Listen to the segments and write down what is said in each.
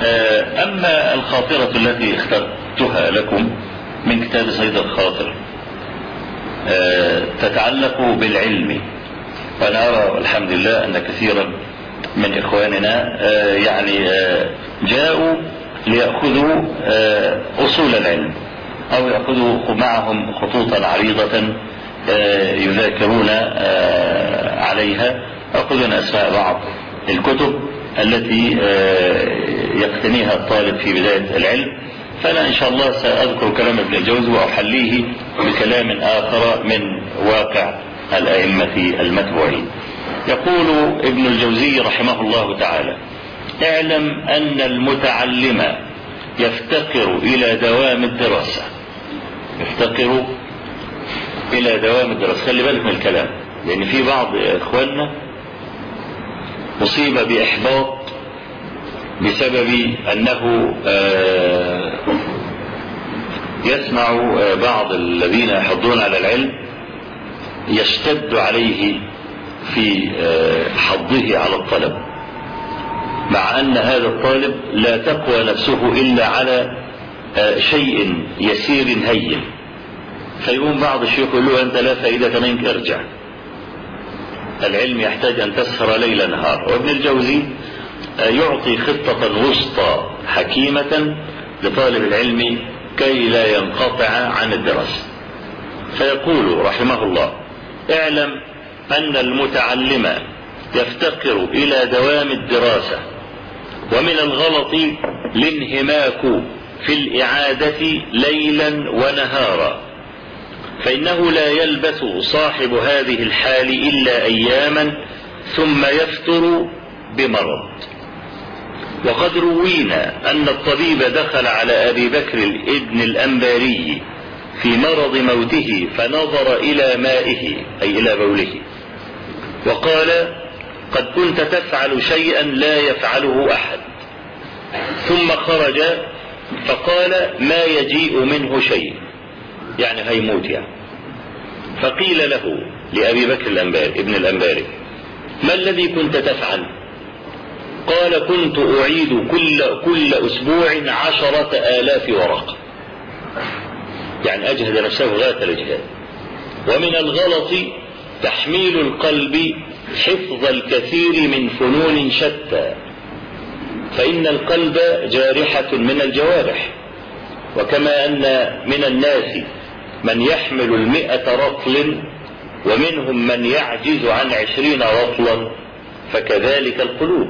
أما الخاطرة التي اخترتها لكم من كتاب صيد الخاطر تتعلق بالعلم وأنا أرى الحمد لله أن كثيرا من إخواننا يعني جاءوا ليأخذوا أصول العلم أو يأخذوا معهم خطوطا عريضة يذاكرون عليها يأخذون أسماء بعض الكتب التي يقتنيها الطالب في بداية العلم فأنا إن شاء الله سأذكر كلام ابن الجوزي وأحليه بكلام آخر من واقع الأئمة المتبوعين يقول ابن الجوزي رحمه الله تعالى اعلم أن المتعلم يفتقر إلى دوام الدراسة يفتقر إلى دوام الدراسة خلي بالك من الكلام لأن في بعض إخواننا أصيب بإحباط بسبب أنه يسمع بعض الذين يحضون على العلم يشتد عليه في حضه على الطلب مع أن هذا الطالب لا تقوى نفسه إلا على شيء يسير هين فيقوم بعض الشيوخ يقول له أنت لا فائدة منك ارجع العلم يحتاج أن تسهر ليل نهار وابن الجوزي يعطي خطة وسطى حكيمة لطالب العلم كي لا ينقطع عن الدراسة فيقول رحمه الله اعلم أن المتعلم يفتقر إلى دوام الدراسة ومن الغلط الانهماك في الإعادة ليلا ونهارا فإنه لا يلبث صاحب هذه الحال إلا أياما ثم يفتر بمرض وقد روينا أن الطبيب دخل على أبي بكر ابن الأنباري في مرض موته فنظر إلى مائه أي إلى بوله وقال قد كنت تفعل شيئا لا يفعله أحد ثم خرج فقال ما يجيء منه شيء يعني هيموت يعني فقيل له لأبي بكر الأنباري ابن الأنباري ما الذي كنت تفعل قال كنت أعيد كل, كل أسبوع عشرة آلاف ورقة يعني أجهد نفسه غاية الإجهاد ومن الغلط تحميل القلب حفظ الكثير من فنون شتى فإن القلب جارحة من الجوارح وكما أن من الناس من يحمل المئة رطل ومنهم من يعجز عن عشرين رطلا فكذلك القلوب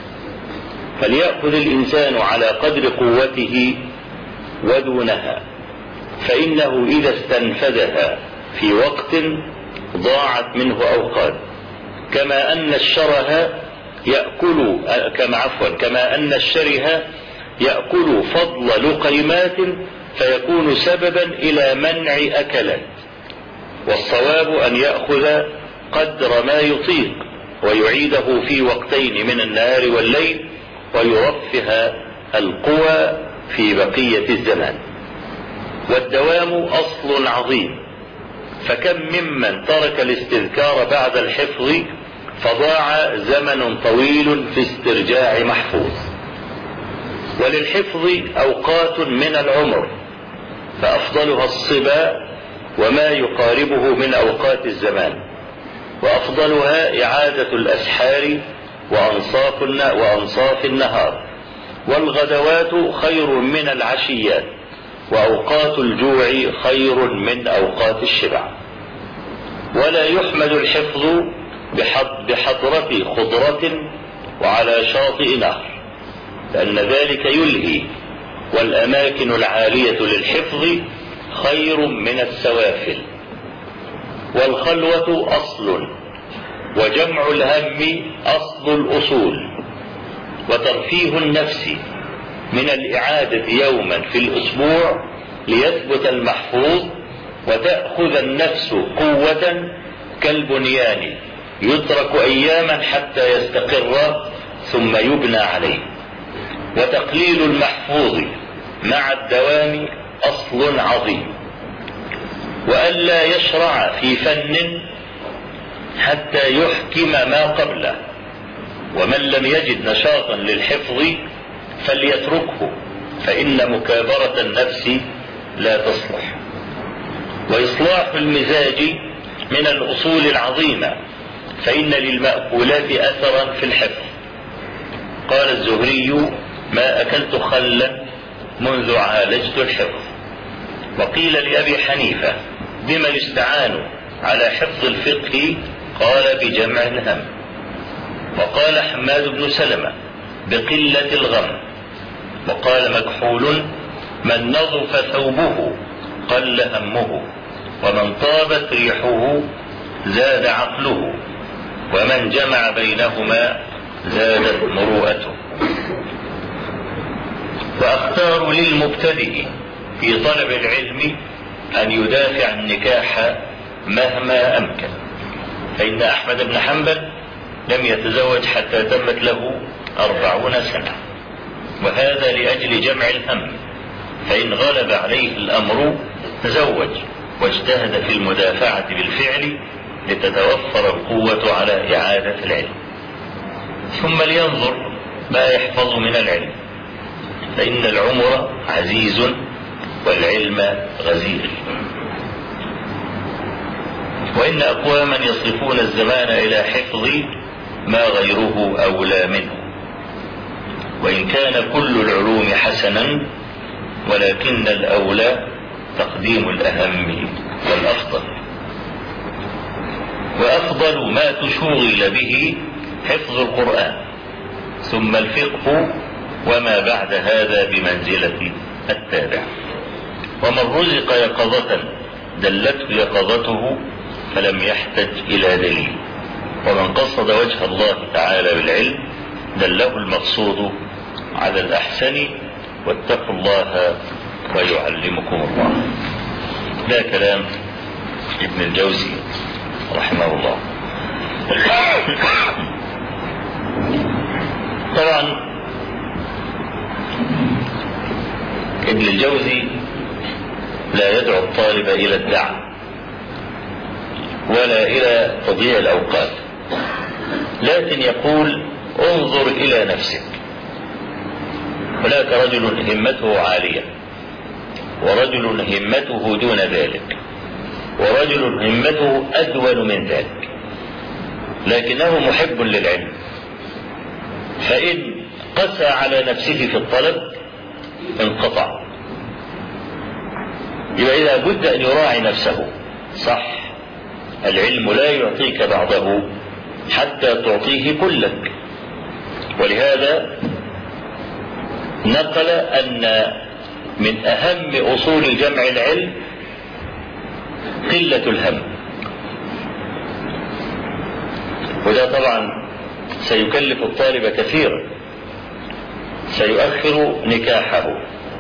فليأخذ الإنسان على قدر قوته ودونها فإنه إذا استنفذها في وقت ضاعت منه أوقات كما أن الشره يأكل كما عفوا كما أن الشره يأكل فضل لقيمات فيكون سببا إلى منع أكلات والصواب أن يأخذ قدر ما يطيق ويعيده في وقتين من النهار والليل ويرفه القوى في بقية الزمان والدوام أصل عظيم فكم ممن ترك الاستذكار بعد الحفظ فضاع زمن طويل في استرجاع محفوظ وللحفظ أوقات من العمر فأفضلها الصبا وما يقاربه من أوقات الزمان وأفضلها إعادة الأسحار وأنصاف وأنصاف النهار والغدوات خير من العشيات وأوقات الجوع خير من أوقات الشبع ولا يحمد الحفظ بحضرة خضرة وعلى شاطئ نهر لأن ذلك يلهي والأماكن العالية للحفظ خير من السوافل والخلوة أصل وجمع الهم أصل الأصول وترفيه النفس من الإعادة يوما في الأسبوع ليثبت المحفوظ وتأخذ النفس قوة كالبنيان يترك أياما حتى يستقر ثم يبنى عليه وتقليل المحفوظ مع الدوام أصل عظيم وألا يشرع في فن حتى يحكم ما قبله ومن لم يجد نشاطا للحفظ فليتركه فإن مكابرة النفس لا تصلح وإصلاح المزاج من الأصول العظيمة فإن للمأكولات أثرا في الحفظ قال الزهري ما أكلت خلا منذ عالجت الحفظ وقيل لأبي حنيفة بما يستعان على حفظ الفقه قال بجمع الهم وقال حماد بن سلمة بقلة الغم وقال مكحول من نظف ثوبه قل همه ومن طابت ريحه زاد عقله ومن جمع بينهما زادت مروءته واختار للمبتدئ في طلب العلم ان يدافع النكاح مهما امكن فان احمد بن حنبل لم يتزوج حتى تمت له أربعون سنة وهذا لأجل جمع الهم فإن غلب عليه الأمر تزوج واجتهد في المدافعة بالفعل لتتوفر القوة على إعادة العلم ثم لينظر ما يحفظ من العلم فإن العمر عزيز والعلم غزير وإن أقواما يصرفون الزمان إلى حفظ ما غيره أولى منه وإن كان كل العلوم حسنا ولكن الأولى تقديم الأهم والأفضل وأفضل ما تشوغل به حفظ القرآن ثم الفقه وما بعد هذا بمنزلة التابع ومن رزق يقظة دلته يقظته فلم يحتج إلى دليل ومن قصد وجه الله تعالى بالعلم دله المقصود على الأحسن واتقوا الله ويعلمكم الله ده كلام ابن الجوزي رحمه الله طبعا ابن الجوزي لا يدعو الطالب إلى الدعم ولا إلى تضييع الأوقات لكن يقول انظر إلى نفسك هناك رجل همته عالية ورجل همته دون ذلك ورجل همته أدون من ذلك لكنه محب للعلم فإن قسى على نفسه في الطلب انقطع يبقى إذا بد أن يراعي نفسه صح العلم لا يعطيك بعضه حتى تعطيه كلك ولهذا نقل أن من أهم أصول جمع العلم قلة الهم وده طبعا سيكلف الطالب كثيرا سيؤخر نكاحه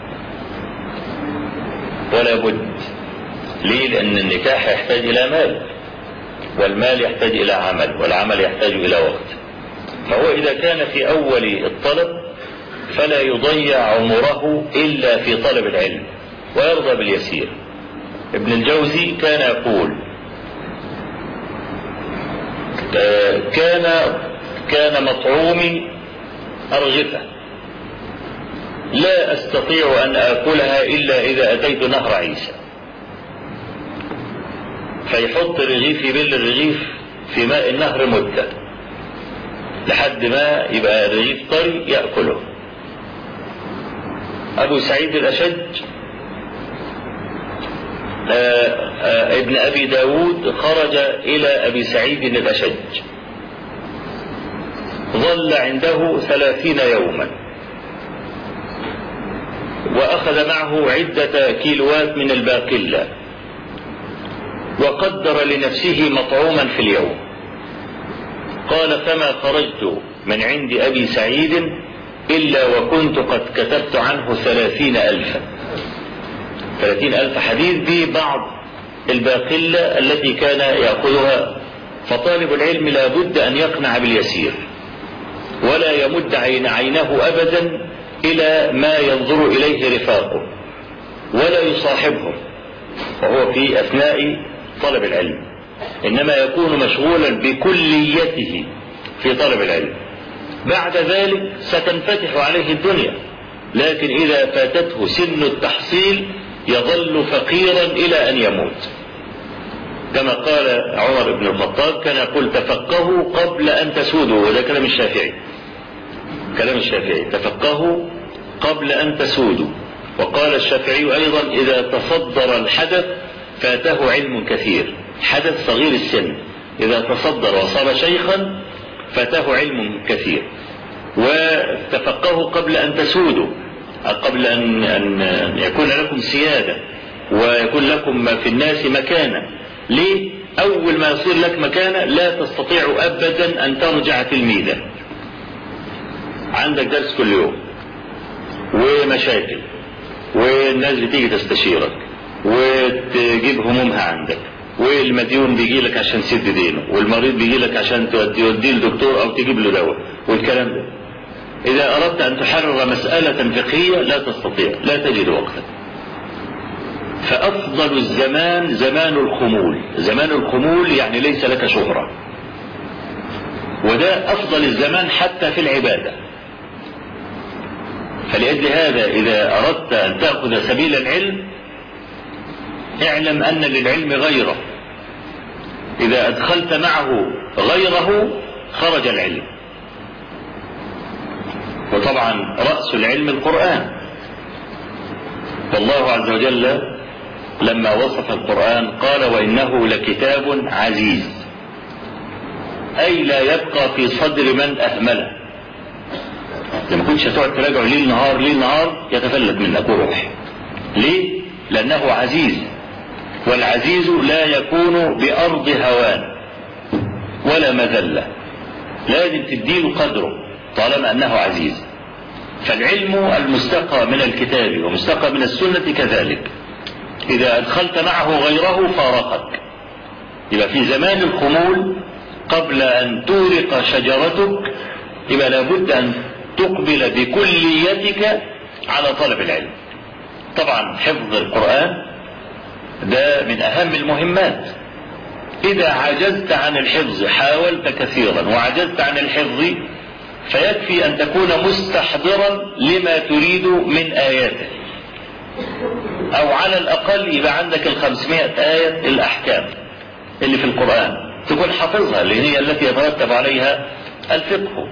ولا بد ليه لأن النكاح يحتاج إلى مال والمال يحتاج إلى عمل والعمل يحتاج إلى وقت فهو إذا كان في أول الطلب فلا يضيع عمره إلا في طلب العلم ويرضى باليسير ابن الجوزي كان يقول كان كان مطعومي أرغفة لا أستطيع أن آكلها إلا إذا أتيت نهر عيسى فيحط رغيف يبل الرغيف في ماء النهر مدة لحد ما يبقى الرغيف طري يأكله أبو سعيد الأشج آآ آآ ابن أبي داود خرج إلى أبي سعيد الأشج ظل عنده ثلاثين يوما وأخذ معه عدة كيلوات من الباقلة وقدر لنفسه مطعوما في اليوم قال فما خرجت من عند أبي سعيد إلا وكنت قد كتبت عنه ثلاثين ألفا ثلاثين ألف حديث دي بعض الباقلة التي كان يأخذها فطالب العلم لا بد أن يقنع باليسير ولا يمد عين عينه أبدا إلى ما ينظر إليه رفاقه ولا يصاحبهم وهو في أثناء طلب العلم إنما يكون مشغولا بكليته في طلب العلم بعد ذلك ستنفتح عليه الدنيا لكن إذا فاتته سن التحصيل يظل فقيرا إلى أن يموت كما قال عمر بن الخطاب كان يقول تفقهوا قبل أن تسودوا وده كلام الشافعي كلام الشافعي تفقهوا قبل أن تسودوا وقال الشافعي أيضا إذا تصدر الحدث فاته علم كثير حدث صغير السن إذا تصدر وصار شيخا فاته علم كثير وتفقهوا قبل أن تسودوا قبل أن, أن يكون لكم سيادة ويكون لكم في الناس مكانة ليه؟ أول ما يصير لك مكانة لا تستطيع أبدا أن ترجع تلميذا عندك درس كل يوم ومشاكل والناس بتيجي تستشيرك وتجيب همومها عندك والمديون بيجي لك عشان تسد دينه والمريض بيجي لك عشان توديه لدكتور او تجيب له دواء والكلام ده اذا اردت ان تحرر مسألة فقهية لا تستطيع لا تجد وقتا فافضل الزمان زمان الخمول زمان الخمول يعني ليس لك شهرة وده افضل الزمان حتى في العبادة فلأجل هذا إذا أردت أن تأخذ سبيل العلم اعلم أن للعلم غيره إذا أدخلت معه غيره خرج العلم وطبعا رأس العلم القرآن والله عز وجل لما وصف القرآن قال وإنه لكتاب عزيز أي لا يبقى في صدر من أهمله لما كنتش هتقعد تراجعه ليل نهار ليل نهار يتفلت منك وروح ليه لانه عزيز والعزيز لا يكون بارض هوان ولا مذله لازم تديله قدره طالما انه عزيز فالعلم المستقى من الكتاب ومستقى من السنه كذلك اذا ادخلت معه غيره فارقك يبقى في زمان الخمول قبل ان تورق شجرتك يبقى لابد ان تقبل بكليتك على طلب العلم طبعا حفظ القرآن ده من أهم المهمات إذا عجزت عن الحفظ حاولت كثيرا وعجزت عن الحفظ فيكفي أن تكون مستحضرا لما تريد من آياته أو على الأقل يبقى عندك الخمسمائة آية الأحكام اللي في القرآن تكون حافظها اللي هي التي يترتب عليها الفقه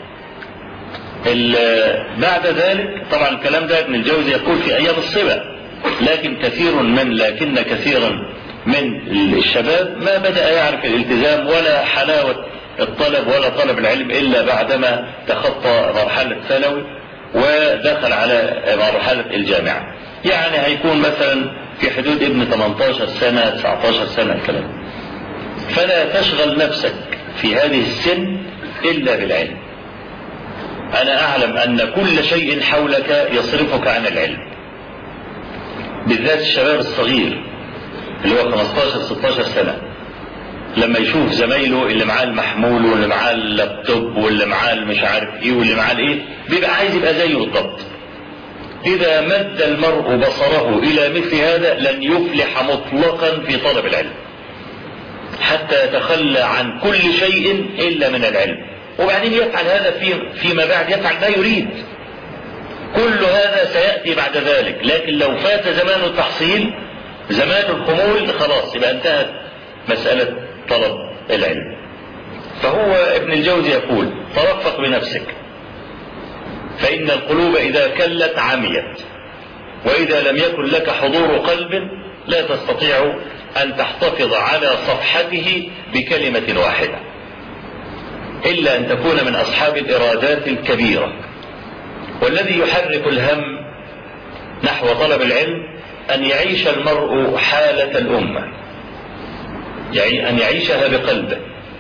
بعد ذلك طبعا الكلام ده ابن الجوزي يقول في ايام الصبا لكن كثير من لكن كثيرا من الشباب ما بدا يعرف الالتزام ولا حلاوه الطلب ولا طلب العلم الا بعدما تخطى مرحله ثانوي ودخل على مرحله الجامعه يعني هيكون مثلا في حدود ابن 18 سنه 19 سنه الكلام فلا تشغل نفسك في هذه السن الا بالعلم أنا أعلم أن كل شيء حولك يصرفك عن العلم بالذات الشباب الصغير اللي هو 15 16 سنة لما يشوف زمايله اللي معاه المحمول واللي معاه اللابتوب واللي معاه مش عارف ايه واللي معاه ايه بيبقى عايز يبقى زيه بالضبط إذا مد المرء بصره إلى مثل هذا لن يفلح مطلقا في طلب العلم حتى يتخلى عن كل شيء إلا من العلم وبعدين يفعل هذا في فيما بعد يفعل ما يريد كل هذا سيأتي بعد ذلك لكن لو فات زمان التحصيل زمان الخمول خلاص يبقى انتهت مسألة طلب العلم فهو ابن الجوزي يقول ترفق بنفسك فإن القلوب إذا كلت عميت وإذا لم يكن لك حضور قلب لا تستطيع أن تحتفظ على صفحته بكلمة واحدة إلا أن تكون من أصحاب الإرادات الكبيرة والذي يحرك الهم نحو طلب العلم أن يعيش المرء حالة الأمة يعني أن يعيشها بقلبه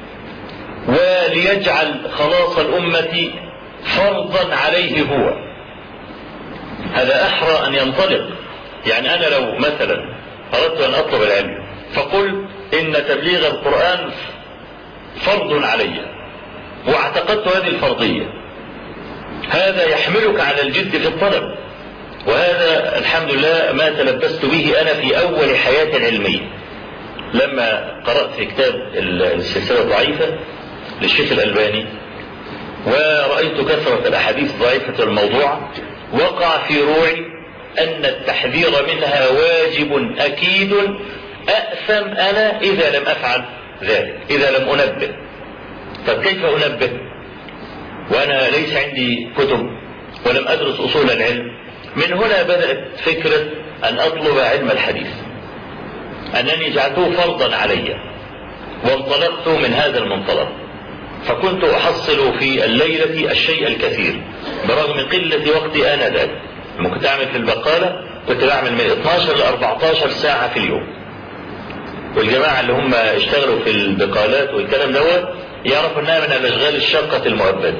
وليجعل خلاص الأمة فرضا عليه هو هذا أحرى أن ينطلق يعني أنا لو مثلا أردت أن أطلب العلم فقل إن تبليغ القرآن فرض علي واعتقدت هذه الفرضية هذا يحملك على الجد في الطلب وهذا الحمد لله ما تلبست به أنا في أول حياتي العلمية لما قرأت في كتاب السلسلة الضعيفة للشيخ الألباني ورأيت كثرة الأحاديث الضعيفة الموضوعة وقع في روعي أن التحذير منها واجب أكيد أأثم أنا إذا لم أفعل ذلك إذا لم أنبه طب كيف أنبه وأنا ليس عندي كتب ولم أدرس أصول العلم من هنا بدأت فكرة أن أطلب علم الحديث أنني جعلته فرضا علي وانطلقت من هذا المنطلق فكنت أحصل في الليلة الشيء الكثير برغم قلة وقتي آنذاك لما كنت أعمل في البقالة كنت بعمل من 12 ل 14 ساعة في اليوم والجماعة اللي هم اشتغلوا في البقالات والكلام دوت يعرفوا انها من الاشغال الشاقة المؤبدة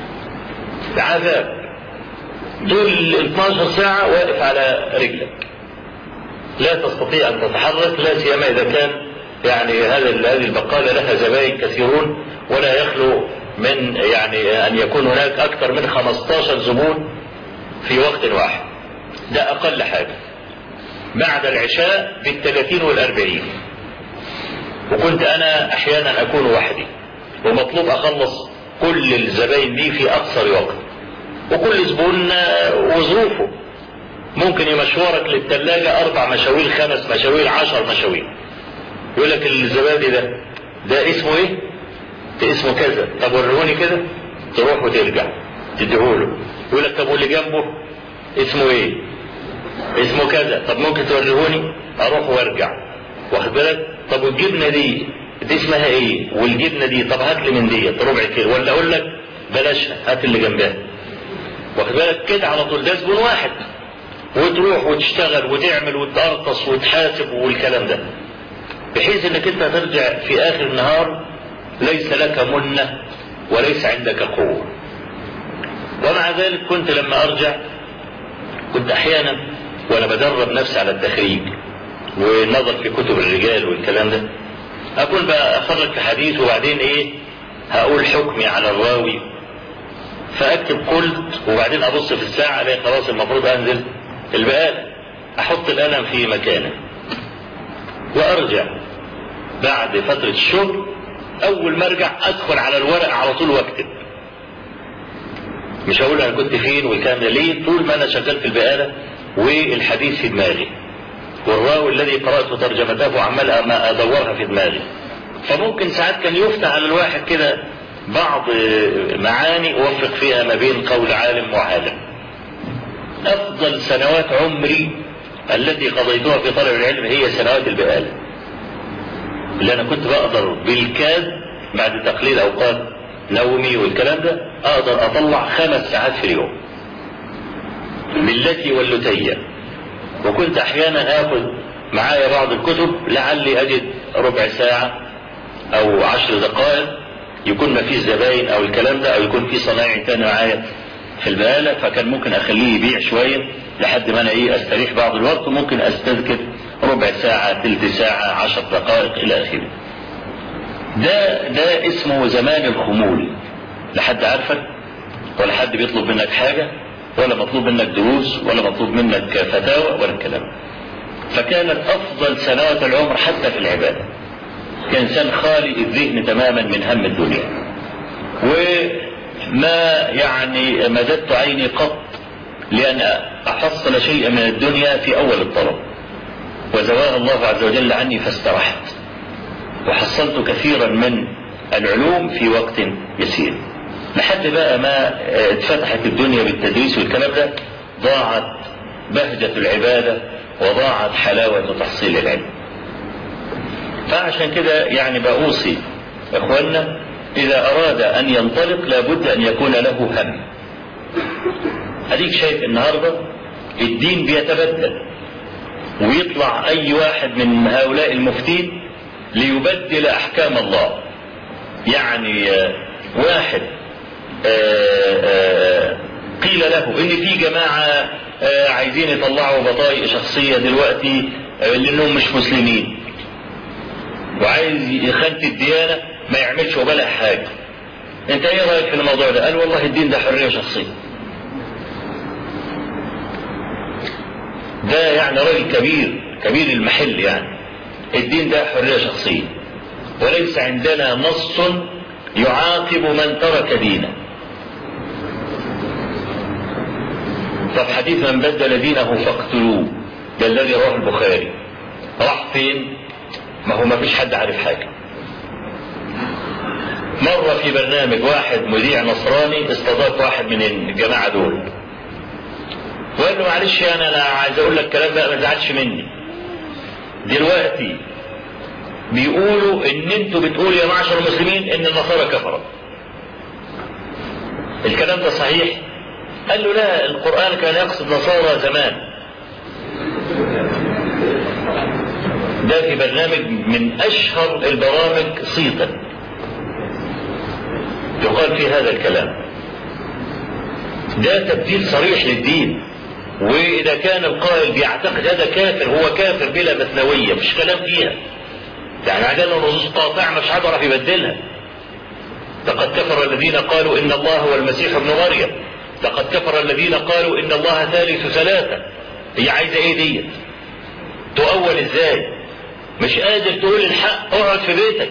عذاب دول 12 ساعة واقف على رجلك لا تستطيع ان تتحرك لا سيما اذا كان يعني هذا هذه البقالة لها زبائن كثيرون ولا يخلو من يعني ان يكون هناك اكثر من 15 زبون في وقت واحد ده اقل حاجة بعد العشاء بالثلاثين والاربعين وكنت انا احيانا اكون وحدي ومطلوب اخلص كل الزباين دي في اقصر وقت وكل زبون وظروفه ممكن يمشورك للثلاجة اربع مشاوير خمس مشاوير عشر مشاوير يقول لك الزبادي ده ده اسمه ايه ده اسمه كذا طب وروني كده تروح وترجع تديهوله يقول لك طب واللي جنبه اسمه ايه اسمه كذا طب ممكن توريهوني اروح وارجع واخد بالك طب والجبنه دي دي اسمها ايه والجبنه دي طب هات لي من دي ربع كيلو ولا اقول لك بلاشها هات اللي جنبها واخد بالك كده على طول ده زبون واحد وتروح وتشتغل وتعمل وتقرطس وتحاسب والكلام ده بحيث انك انت ترجع في اخر النهار ليس لك منة وليس عندك قوة ومع ذلك كنت لما ارجع كنت احيانا وانا بدرب نفسي على التخريج والنظر في كتب الرجال والكلام ده اكون بقى افرج في حديث وبعدين ايه هقول حكمي على الراوي فاكتب قلت وبعدين ابص في الساعه الاقي خلاص المفروض انزل البقاله احط القلم في مكانه وارجع بعد فتره الشغل اول ما ارجع ادخل على الورق على طول واكتب مش هقول انا كنت فين والكلام ده ليه طول ما انا شغال في البقاله والحديث في دماغي والراوي الذي قرأت ترجمته وعمال ما أدورها في دماغي فممكن ساعات كان يفتح على الواحد كده بعض معاني أوفق فيها ما بين قول عالم وعالم أفضل سنوات عمري التي قضيتها في طلب العلم هي سنوات البقالة اللي أنا كنت بقدر بالكاد بعد تقليل أوقات نومي والكلام ده أقدر أطلع خمس ساعات في اليوم بالتي واللتية وكنت احيانا اخذ معايا بعض الكتب لعلي اجد ربع ساعة او عشر دقائق يكون ما فيش زباين او الكلام ده او يكون في صنايعي تاني معايا في البقالة فكان ممكن اخليه يبيع شوية لحد ما انا ايه استريح بعض الوقت وممكن استذكر ربع ساعة تلت ساعة عشر دقائق الى اخره ده ده اسمه زمان الخمول لحد عارفك ولا حد بيطلب منك حاجة ولا مطلوب منك دروس ولا مطلوب منك فتاوى ولا الكلام فكانت افضل سنوات العمر حتى في العبادة كإنسان خالي الذهن تماما من هم الدنيا وما يعني مددت عيني قط لأن أحصل شيئا من الدنيا في أول الطلب وزواها الله عز وجل عني فاسترحت وحصلت كثيرا من العلوم في وقت يسير لحد بقى ما اتفتحت الدنيا بالتدريس والكلام ده ضاعت بهجة العبادة وضاعت حلاوة تحصيل العلم فعشان كده يعني بأوصي إخواننا إذا أراد أن ينطلق لابد أن يكون له هم أديك شايف النهاردة الدين بيتبدل ويطلع أي واحد من هؤلاء المفتين ليبدل أحكام الله يعني واحد آآ آآ قيل له ان في جماعة عايزين يطلعوا بطايق شخصية دلوقتي لانهم مش مسلمين وعايز يخلط الديانة ما يعملش وبلا حاجة انت ايه رأيك في الموضوع ده قال والله الدين ده حرية شخصية ده يعني راجل كبير كبير المحل يعني الدين ده حرية شخصية وليس عندنا نص يعاقب من ترك دينه طب حديث من بدل دينه فاقتلوه ده الذي رواه البخاري راح فين ما هو ما فيش حد عارف حاجة مرة في برنامج واحد مذيع نصراني استضاف واحد من الجماعة دول وقال له معلش انا انا عايز اقول لك كلام بقى ما تزعلش مني دلوقتي بيقولوا ان انتوا بتقولوا يا معشر المسلمين ان النصارى كفروا الكلام ده صحيح قال له لا القرآن كان يقصد نصارى زمان ده في برنامج من اشهر البرامج صيتا يقال في هذا الكلام ده تبديل صريح للدين واذا كان القائل بيعتقد هذا كافر هو كافر بلا مثنويه مش كلام فيها يعني عندنا نصوص قاطعه مش هيعرف يبدلها لقد كفر الذين قالوا ان الله هو المسيح ابن مريم لقد كفر الذين قالوا ان الله ثالث ثلاثه هي عايزه ايه ديت تؤول ازاي مش قادر تقول الحق اقعد في بيتك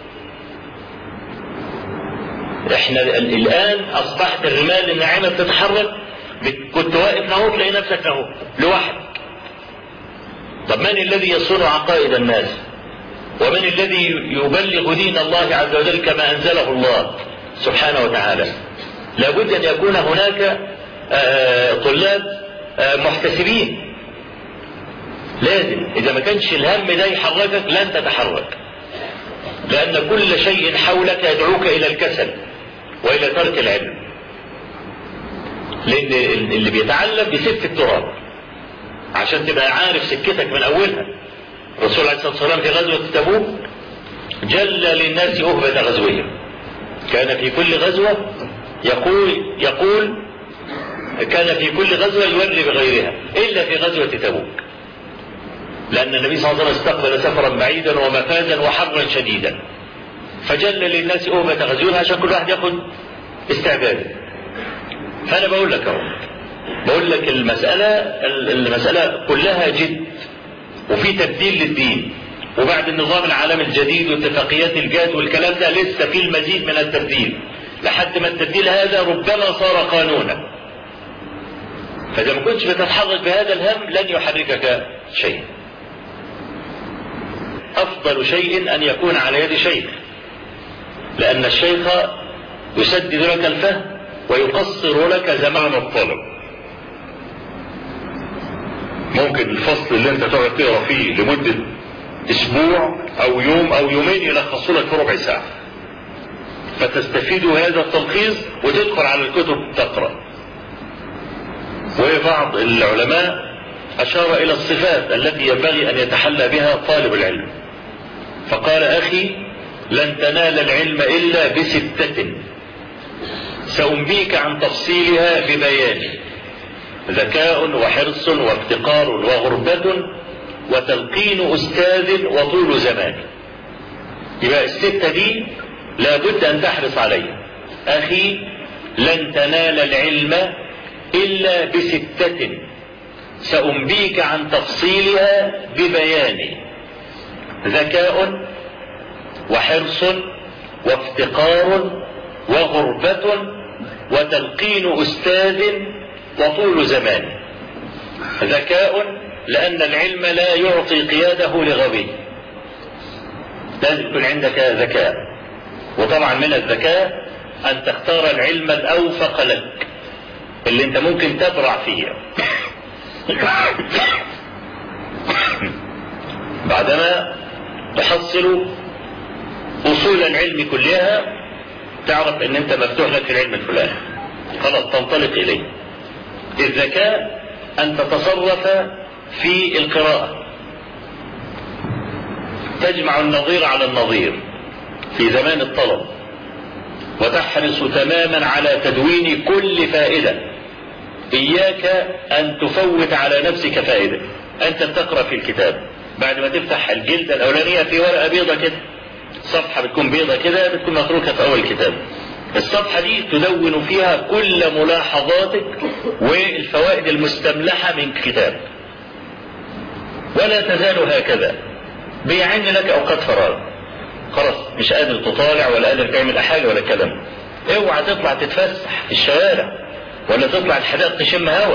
احنا الان اصبحت الرمال الناعمه بتتحرك كنت واقف اهو تلاقي نفسك اهو لوحدك طب من الذي يصون عقائد الناس ومن الذي يبلغ دين الله عز وجل كما انزله الله سبحانه وتعالى لابد ان يكون هناك طلاب محتسبين لازم اذا ما كانش الهم ده يحركك لن تتحرك لان كل شيء حولك يدعوك الى الكسل والى ترك العلم لان اللي بيتعلم بيسف التراب عشان تبقى عارف سكتك من اولها الرسول عليه الصلاه والسلام في غزوه تبوك جل للناس أهبة غزوهم كان في كل غزوة يقول يقول كان في كل غزوة يولي بغيرها إلا في غزوة تبوك لأن النبي صلى الله عليه وسلم استقبل سفرا بعيدا ومفازا وحرا شديدا فجل للناس أهبة غزوهم عشان كل واحد ياخد استعداده فأنا بقول لك أهو بقول لك المسألة المسألة كلها جد وفي تبديل للدين وبعد النظام العالمي الجديد واتفاقيات الجاد والكلام ده لسه في المزيد من التبديل لحد ما التبديل هذا ربما صار قانونا فإذا ما كنتش بتتحرك بهذا الهم لن يحركك شيء أفضل شيء أن يكون على يد شيخ لأن الشيخ يسدد لك الفهم ويقصر لك زمان الطلب ممكن الفصل اللي انت تقعد تقرا فيه لمده اسبوع او يوم او يومين يلخصوا لك في ربع ساعه فتستفيد هذا التلخيص وتدخل على الكتب تقرا وبعض العلماء اشار الى الصفات التي ينبغي ان يتحلى بها طالب العلم فقال اخي لن تنال العلم الا بسته سانبيك عن تفصيلها ببيان ذكاء وحرص وافتقار وغربة وتلقين أستاذ وطول زمان يبقى الستة دي لابد أن تحرص عليها أخي لن تنال العلم إلا بستة سأنبيك عن تفصيلها ببيان ذكاء وحرص وافتقار وغربة وتلقين أستاذ وطول زمان ذكاء لأن العلم لا يعطي قياده لغبي لازم يكون عندك ذكاء وطبعا من الذكاء أن تختار العلم الأوفق لك اللي أنت ممكن تبرع فيه بعدما تحصل أصول العلم كلها تعرف أن أنت مفتوح لك العلم الفلاني خلاص تنطلق إليه الذكاء أن تتصرف في القراءة تجمع النظير على النظير في زمان الطلب وتحرص تماما على تدوين كل فائدة إياك أن تفوت على نفسك فائدة أنت بتقرأ في الكتاب بعد ما تفتح الجلدة الأولانية في ورقة بيضة كده صفحة بتكون بيضة كده بتكون متروكة في أول الكتاب الصفحة دي تدون فيها كل ملاحظاتك والفوائد المستملحة من كتاب ولا تزال هكذا بيعن لك أوقات فراغ خلاص مش قادر تطالع ولا قادر تعمل حاجة ولا كلام اوعى تطلع تتفسح في الشوارع ولا تطلع الحدائق تشم هوا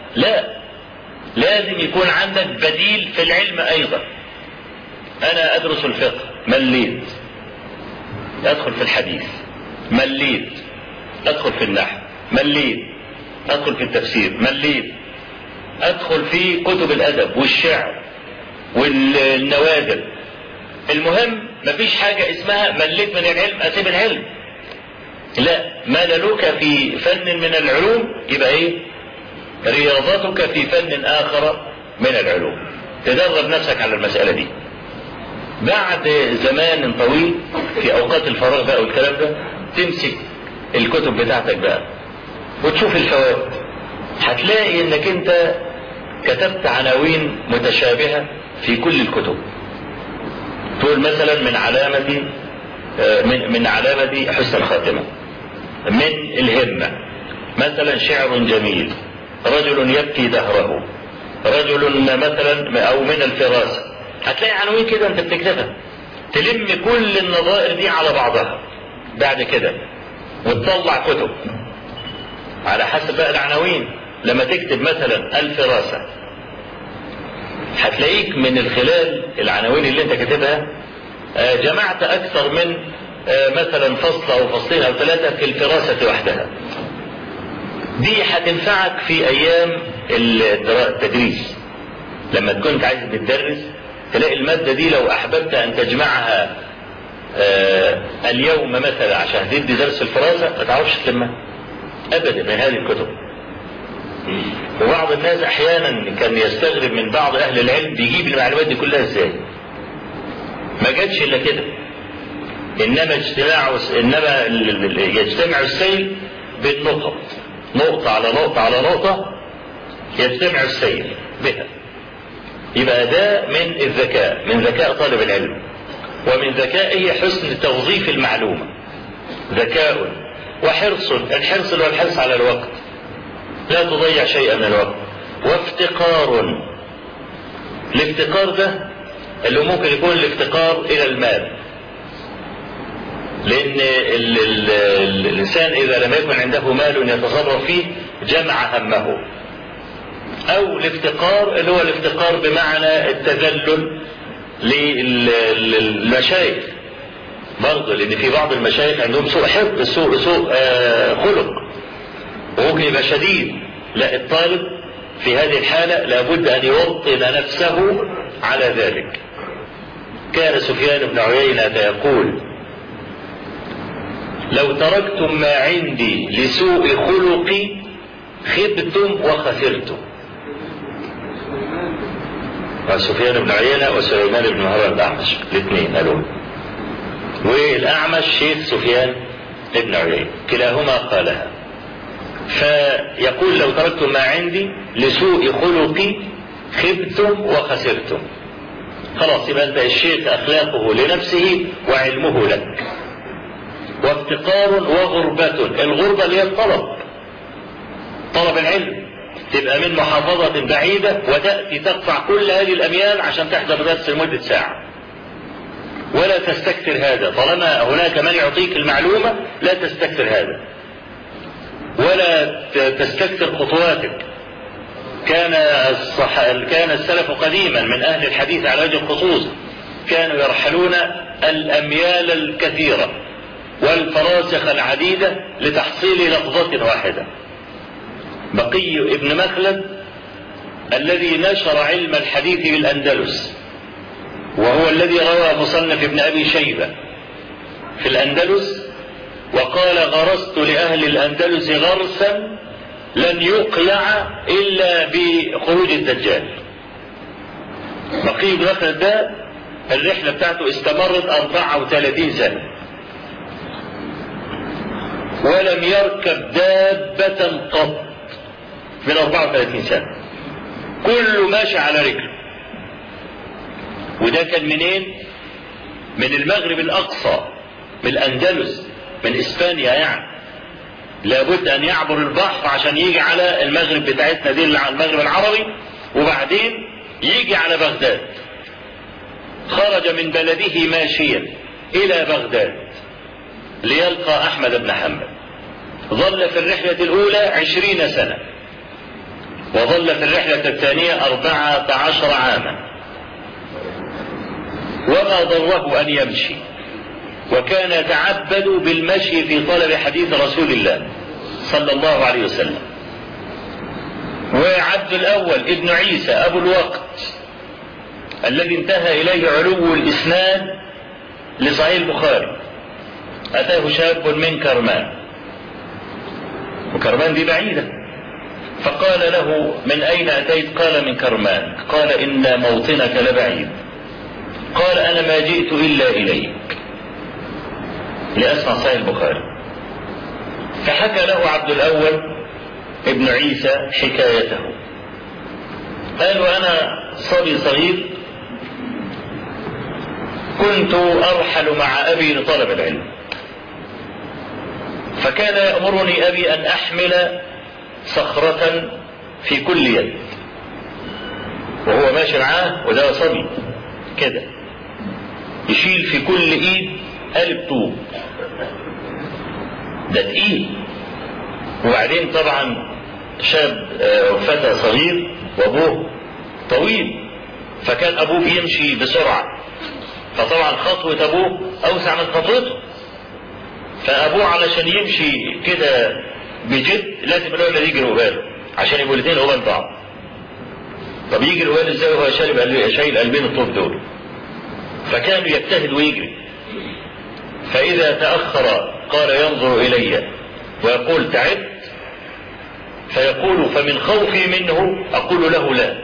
لا لازم يكون عندك بديل في العلم ايضا انا ادرس الفقه مليت ادخل في الحديث مليت ادخل في النحو مليت ادخل في التفسير مليت ادخل في كتب الادب والشعر والنوادر المهم مفيش حاجة اسمها مليت من العلم اسيب العلم لا ما لك في فن من العلوم يبقى ايه رياضتك في فن اخر من العلوم تدرب نفسك على المسألة دي بعد زمان طويل في اوقات الفراغ بقى والكلام ده تمسك الكتب بتاعتك بقى وتشوف الفوائد هتلاقي انك انت كتبت عناوين متشابهة في كل الكتب تقول مثلا من علامة من من علامة حسن الخاتمة من الهمة مثلا شعر جميل رجل يبكي دهره رجل مثلا او من الفراسة هتلاقي عناوين كده انت بتكتبها تلم كل النظائر دي على بعضها بعد كده وتطلع كتب على حسب بقى العناوين لما تكتب مثلا الفراسة هتلاقيك من خلال العناوين اللي انت كاتبها جمعت اكثر من مثلا فصل او فصلين او ثلاثة في الفراسة وحدها دي هتنفعك في ايام التدريس لما تكون انت عايز تدرس تلاقي المادة دي لو احببت ان تجمعها اليوم مثلا عشان تدي درس الفراسة ما تعرفش تلمها ابدا من هذه الكتب وبعض الناس احيانا كان يستغرب من بعض اهل العلم بيجيب المعلومات دي كلها ازاي ما جاتش الا كده انما اجتماع انما يجتمع السيل بالنقط نقطة على نقطة على نقطة يجتمع السيل بها يبقى ده من الذكاء من ذكاء طالب العلم ومن ذكائه حسن توظيف المعلومة ذكاء وحرص الحرص هو الحرص على الوقت لا تضيع شيئا من الوقت وافتقار الافتقار ده اللي ممكن يكون الافتقار الى المال لان ال ال الانسان اذا لم يكن عنده مال يتصرف فيه جمع همه او الافتقار اللي هو الافتقار بمعنى التذلل للمشايخ برضه لان في بعض المشايخ عندهم سوء حفظ سوء سوء آه خلق وممكن يبقى شديد لا الطالب في هذه الحالة لابد أن يوطن نفسه على ذلك كان سفيان بن عيينة يقول لو تركتم ما عندي لسوء خلقي خبتم وخسرتم سفيان بن عيينة وسليمان بن مهران الأعمش الاثنين قالوا والأعمش شيخ سفيان بن عيينة كلاهما قالها فيقول لو تركتم ما عندي لسوء خلقي خبتم وخسرتم خلاص يبقى انت الشيخ اخلاقه لنفسه وعلمه لك وافتقار وغربة الغربة اللي هي الطلب طلب العلم تبقى من محافظة بعيدة وتأتي تقطع كل هذه الأميال عشان تحضر درس لمدة ساعة ولا تستكثر هذا طالما هناك من يعطيك المعلومة لا تستكثر هذا ولا تستكثر خطواتك كان الصح... كان السلف قديما من اهل الحديث على وجه الخصوص كانوا يرحلون الاميال الكثيره والفراسخ العديده لتحصيل لفظه واحده بقي ابن مخلد الذي نشر علم الحديث بالاندلس وهو الذي روى مصنف ابن ابي شيبه في الاندلس وقال غرست لأهل الأندلس غرسا لن يقلع إلا بخروج الدجال بقي بن مخلد ده الرحلة بتاعته استمرت 34 سنة ولم يركب دابة قط من 34 سنة كله ماشي على رجله وده كان منين من المغرب الأقصى من الأندلس من اسبانيا يعني لابد ان يعبر البحر عشان يجي على المغرب بتاعتنا دي المغرب العربي وبعدين يجي على بغداد خرج من بلده ماشيا الى بغداد ليلقى احمد بن حنبل ظل في الرحلة الاولى عشرين سنة وظل في الرحلة الثانية أربعة عشر عاما وما ضره أن يمشي وكان يتعبد بالمشي في طلب حديث رسول الله صلى الله عليه وسلم وعبد الأول ابن عيسى أبو الوقت الذي انتهى إليه علو الإسناد لصحيح البخاري أتاه شاب من كرمان وكرمان دي بعيدة فقال له من أين أتيت قال من كرمان قال إن موطنك لبعيد قال أنا ما جئت إلا إليك لأسمع صحيح البخاري فحكى له عبد الأول ابن عيسى حكايته قال وأنا صبي صغير كنت أرحل مع أبي لطلب العلم فكان يأمرني أبي أن أحمل صخرة في كل يد وهو ماشي معاه وده صبي كده يشيل في كل ايد قالب طوب ده تقيل وبعدين طبعا شاب فتى صغير وابوه طويل فكان ابوه بيمشي بسرعه فطبعا خطوه ابوه اوسع من خطوته فابوه علشان يمشي كده بجد لازم الاول يجري قباله عشان يبقوا الاثنين قبال بعض طب يجري قباله ازاي وهو شايل شايل قلبين الطوب دول فكان يجتهد ويجري فإذا تأخر قال ينظر إلي ويقول تعبت فيقول فمن خوفي منه أقول له لا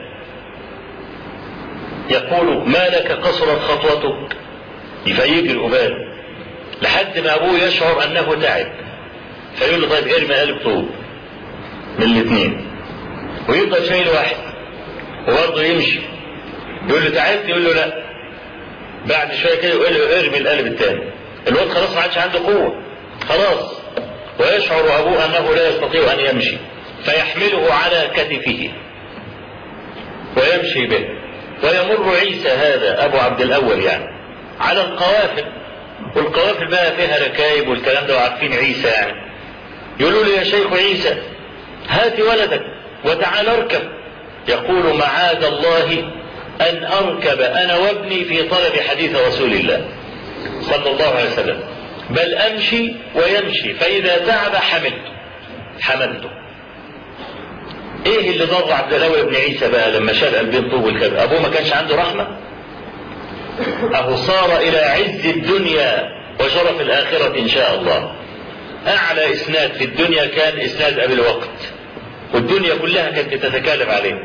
يقول ما لك قصرت خطوتك فيجري قباله لحد ما أبوه يشعر أنه تعب فيقول له طيب ارمي قالب طوب من الاثنين ويفضل شايل واحد وبرضه يمشي يقول له تعبت يقول له لا بعد شويه كده يقول له ارمي القلب الثاني الواد خلاص ما عادش عنده قوه خلاص ويشعر ابوه انه لا يستطيع ان يمشي فيحمله على كتفه ويمشي به ويمر عيسى هذا ابو عبد الاول يعني على القوافل والقوافل بقى فيها ركايب والكلام ده وعارفين عيسى يعني يقولوا له يا شيخ عيسى هات ولدك وتعال اركب يقول معاذ الله أن أركب أنا وابني في طلب حديث رسول الله صلى الله عليه وسلم بل أمشي ويمشي فإذا تعب حملته حملته ايه اللي ضر عبد الاول بن عيسى بقى لما شال قلبين طوب والكذب ابوه ما كانش عنده رحمه اهو صار الى عز الدنيا وشرف الاخره ان شاء الله اعلى اسناد في الدنيا كان اسناد ابي الوقت والدنيا كلها كانت بتتكالب عليه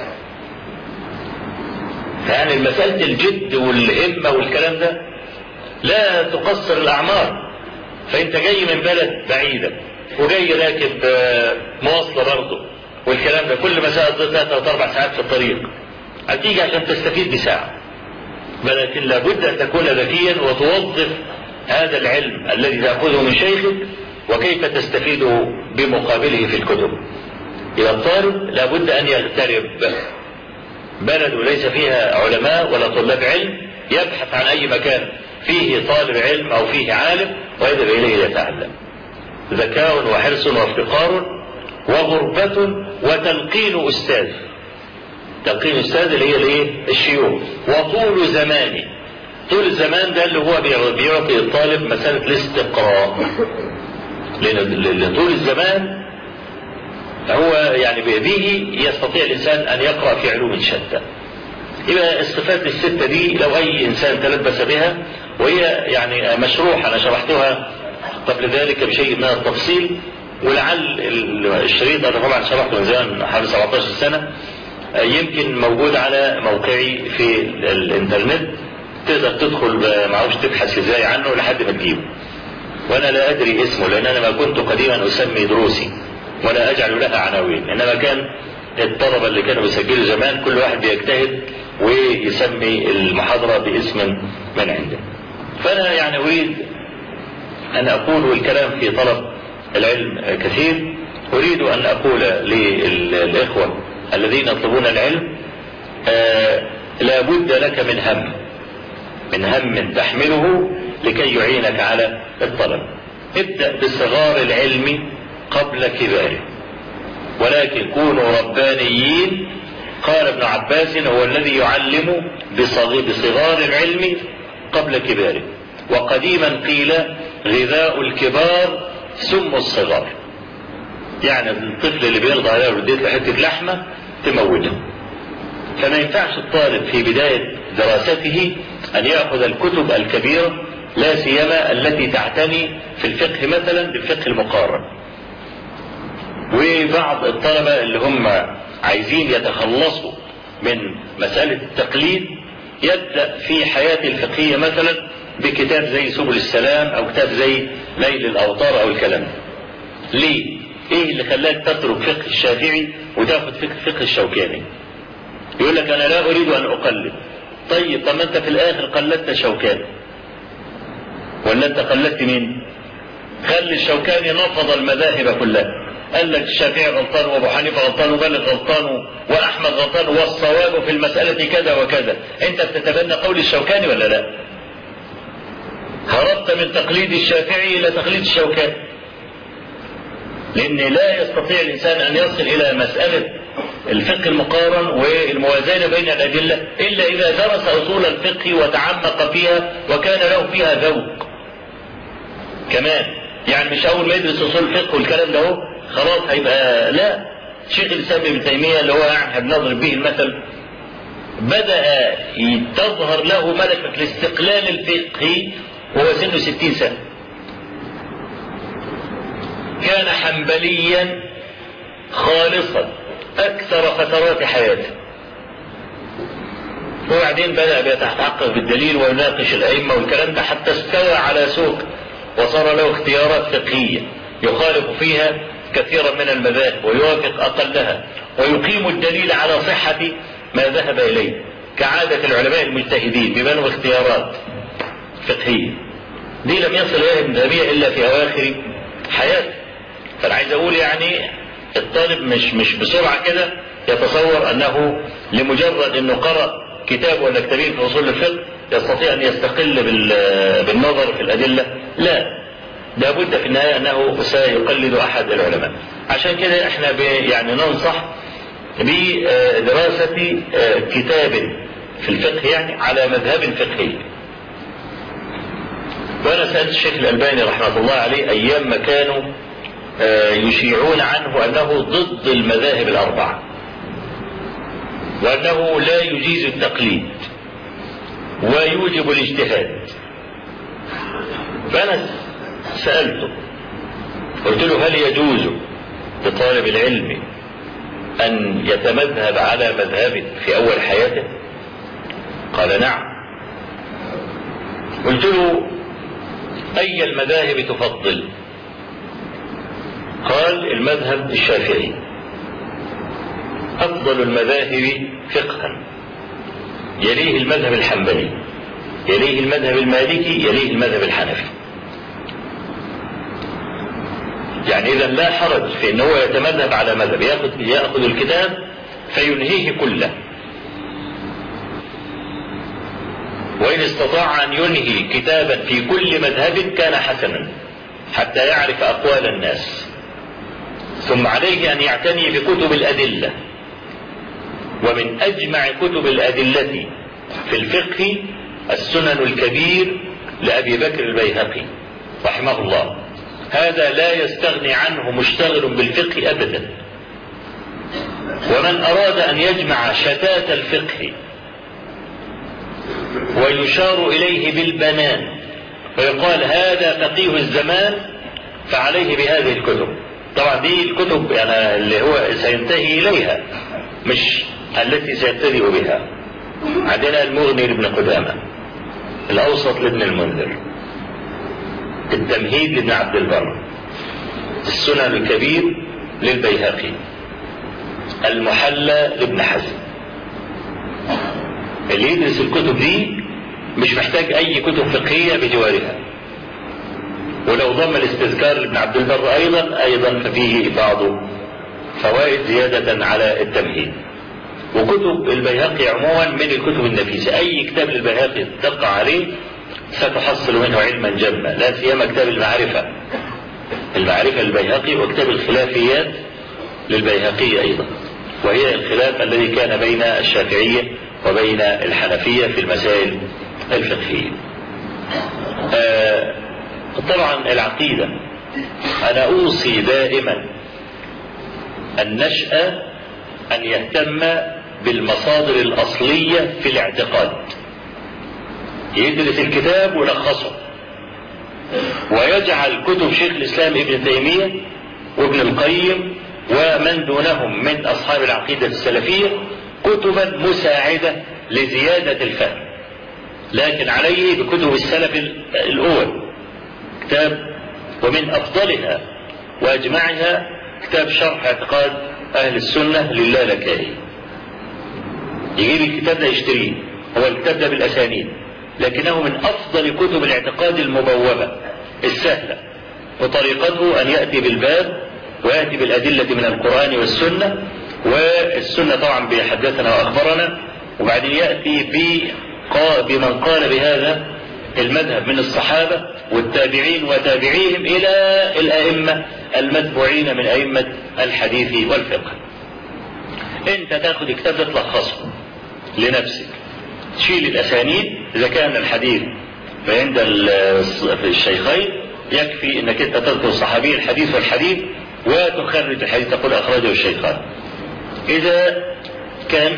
يعني مسألة الجد والهمة والكلام ده لا تقصر الأعمار فأنت جاي من بلد بعيدة وجاي راكب مواصلة برضه والكلام ده كل مساء ثلاث أو أربع ساعات في الطريق هتيجي عشان تستفيد بساعة ولكن لابد أن تكون ذكيا وتوظف هذا العلم الذي تأخذه من شيخك وكيف تستفيد بمقابله في الكتب إذا الطالب لابد أن يغترب بلد ليس فيها علماء ولا طلاب علم يبحث عن أي مكان فيه طالب علم أو فيه عالم ويذهب إليه ليتعلم ذكاء وحرص وافتقار وغربة وتلقين أستاذ تلقين أستاذ اللي هي الإيه؟ الشيوخ وطول زماني طول الزمان ده اللي هو بيعطي الطالب مسألة الاستقراء لأن طول الزمان هو يعني به يستطيع الإنسان أن يقرأ في علوم شتى يبقى الصفات الستة دي لو أي إنسان تلبس بها وهي يعني مشروحة أنا شرحتها قبل ذلك بشيء من التفصيل ولعل الشريط أنا طبعا شرحته من زمان حوالي 17 سنة يمكن موجود على موقعي في الانترنت تقدر تدخل ما اعرفش تبحث ازاي عنه لحد ما تجيبه وانا لا ادري اسمه لان انا ما كنت قديما اسمي دروسي ولا اجعل لها عناوين انما كان الطلبه اللي كانوا بيسجلوا زمان كل واحد بيجتهد ويسمي المحاضره باسم من عنده فانا يعني اريد ان اقول والكلام في طلب العلم كثير اريد ان اقول للاخوه الذين يطلبون العلم آه لابد لك من هم من هم تحمله لكي يعينك على الطلب ابدأ بصغار العلم قبل كباره ولكن كونوا ربانيين قال ابن عباس هو الذي يعلم بصغار العلم قبل كباره وقديما قيل غذاء الكبار سم الصغار يعني الطفل اللي بيرضى عليه رديت له حته لحمه تموته فما ينفعش الطالب في بدايه دراسته ان ياخذ الكتب الكبيره لا سيما التي تعتني في الفقه مثلا بالفقه المقارن وبعض الطلبه اللي هم عايزين يتخلصوا من مساله التقليد يبدا في حياته الفقهيه مثلا بكتاب زي سبل السلام او كتاب زي ليل الاوطار او الكلام ليه ايه اللي خلاك تترك فقه الشافعي وتاخد فقه فقه الشوكاني يقول لك انا لا اريد ان اقلد طيب طب ما انت في الاخر قلدت شوكاني ولا انت قلدت مين خلي الشوكاني نفض المذاهب كلها قال لك الشافعي غلطان وابو حنيفه غلطان ومالك غلطان واحمد غلطان والصواب في المساله كذا وكذا انت بتتبنى قول الشوكاني ولا لا هربت من تقليد الشافعي الى تقليد الشوكاني لان لا يستطيع الانسان ان يصل الى مساله الفقه المقارن والموازنه بين الادله الا اذا درس اصول الفقه وتعمق فيها وكان له فيها ذوق كمان يعني مش اول ما يدرس اصول الفقه والكلام ده هو خلاص هيبقى لا شيخ الاسلام ابن تيميه اللي هو يعني بنضرب به المثل بدا تظهر له ملكه الاستقلال الفقهي وهو سنه ستين سنه كان حنبليا خالصا اكثر فترات حياته وبعدين بدا بيتحقق بالدليل ويناقش الائمه والكلام ده حتى استوى على سوق وصار له اختيارات فقهيه يخالف فيها كثيرا من المذاهب ويوافق اقلها ويقيم الدليل على صحه ما ذهب اليه كعاده العلماء المجتهدين ببنوا اختيارات فقهيه دي لم يصل اليها ابن تيميه الا في اواخر حياته فانا عايز اقول يعني الطالب مش مش بسرعه كده يتصور انه لمجرد انه قرأ كتاب ولا كتابين في اصول الفقه يستطيع ان يستقل بالنظر في الادله لا لابد في النهايه انه سيقلد احد العلماء عشان كده احنا يعني ننصح بدراسه كتاب في الفقه يعني على مذهب فقهي وانا سالت الشيخ الالباني رحمه الله عليه ايام ما كانوا يشيعون عنه انه ضد المذاهب الاربعه وانه لا يجيز التقليد ويوجب الاجتهاد فانا سالته قلت له هل يجوز لطالب العلم ان يتمذهب على مذهبه في اول حياته قال نعم قلت له اي المذاهب تفضل قال المذهب الشافعي افضل المذاهب فقها يليه المذهب الحنبلي يليه المذهب المالكي يليه المذهب الحنفي يعني اذا لا حرج في ان هو يتمذهب على مذهب ياخذ ياخذ الكتاب فينهيه كله وان استطاع ان ينهي كتابا في كل مذهب كان حسنا حتى يعرف اقوال الناس ثم عليه ان يعتني بكتب الادله ومن اجمع كتب الادله في الفقه السنن الكبير لابي بكر البيهقي رحمه الله هذا لا يستغني عنه مشتغل بالفقه ابدا ومن اراد ان يجمع شتات الفقه ويشار اليه بالبنان ويقال هذا فقيه الزمان فعليه بهذه الكتب طبعا دي الكتب يعني اللي هو سينتهي اليها مش التي سيبتدئ بها عندنا المغني لابن قدامه الاوسط لابن المنذر التمهيد لابن عبد البر السنن الكبير للبيهقي المحلى لابن حزم اللي يدرس الكتب دي مش محتاج اي كتب فقهيه بجوارها ولو ضم الاستذكار لابن عبد البر ايضا ايضا ففيه بعض فوائد زياده على التمهيد وكتب البيهقي عموما من الكتب النفيسه اي كتاب للبيهقي تقع عليه ستحصل منه علما جما لا سيما كتاب المعرفه المعرفه للبيهقي وكتاب الخلافيات للبيهقي أيضا وهي الخلاف الذي كان بين الشافعية وبين الحنفية في المسائل الفقهية آه طبعا العقيدة أنا أوصي دائما النشأة أن يهتم بالمصادر الأصلية في الاعتقاد يدرس الكتاب ويلخصه ويجعل كتب شيخ الإسلام ابن تيمية وابن القيم ومن دونهم من أصحاب العقيدة السلفية كتبا مساعدة لزيادة الفهم لكن عليه بكتب السلف الأول كتاب ومن أفضلها وأجمعها كتاب شرح اعتقاد أهل السنة لله لكائي يجيب الكتاب ده يشتريه هو الكتاب ده بالأسانيد لكنه من أفضل كتب الاعتقاد المبوبة السهلة وطريقته أن يأتي بالباب ويأتي بالأدلة من القرآن والسنة والسنة طبعا بيحدثنا وأخبرنا وبعدين يأتي بمن قال بهذا المذهب من الصحابة والتابعين وتابعيهم إلى الأئمة المتبوعين من أئمة الحديث والفقه انت تاخد الكتاب ده تلخصه لنفسك تشيل الاسانيد اذا كان الحديث فعند الشيخين يكفي انك انت تذكر صحابي الحديث والحديث وتخرج الحديث تقول اخرجه الشيخان اذا كان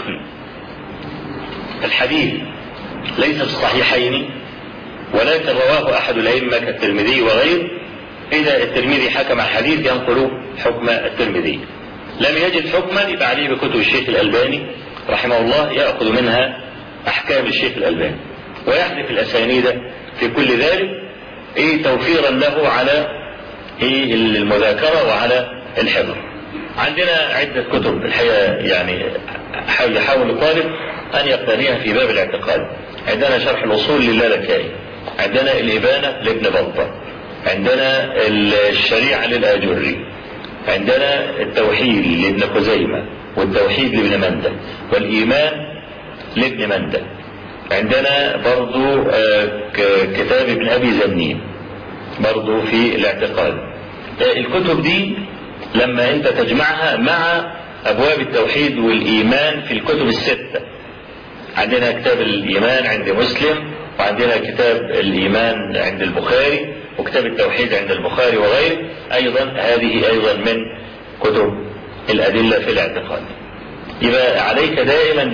الحديث ليس في الصحيحين ولكن رواه احد الائمه كالترمذي وغيره اذا الترمذي حكم الحديث ينقل حكم الترمذي لم يجد حكما يبقى عليه بكتب الشيخ الألباني رحمه الله يأخذ منها أحكام الشيخ الألباني ويحذف الأسانيد في كل ذلك إيه توفيرا له على إيه المذاكرة وعلى الحفظ عندنا عدة كتب الحقيقة يعني يحاول الطالب أن يقتنيها في باب الاعتقاد عندنا شرح الأصول للالكائي عندنا الإبانة لابن بطة عندنا الشريعة للآجري عندنا التوحيد لابن خزيمة والتوحيد لابن مندة والإيمان لابن مندة عندنا برضو كتاب ابن أبي زنين برضو في الاعتقاد الكتب دي لما انت تجمعها مع أبواب التوحيد والإيمان في الكتب الستة عندنا كتاب الإيمان عند مسلم وعندنا كتاب الإيمان عند البخاري وكتاب التوحيد عند البخاري وغيره أيضا هذه أيضا من كتب الأدلة في الاعتقاد يبقى عليك دائما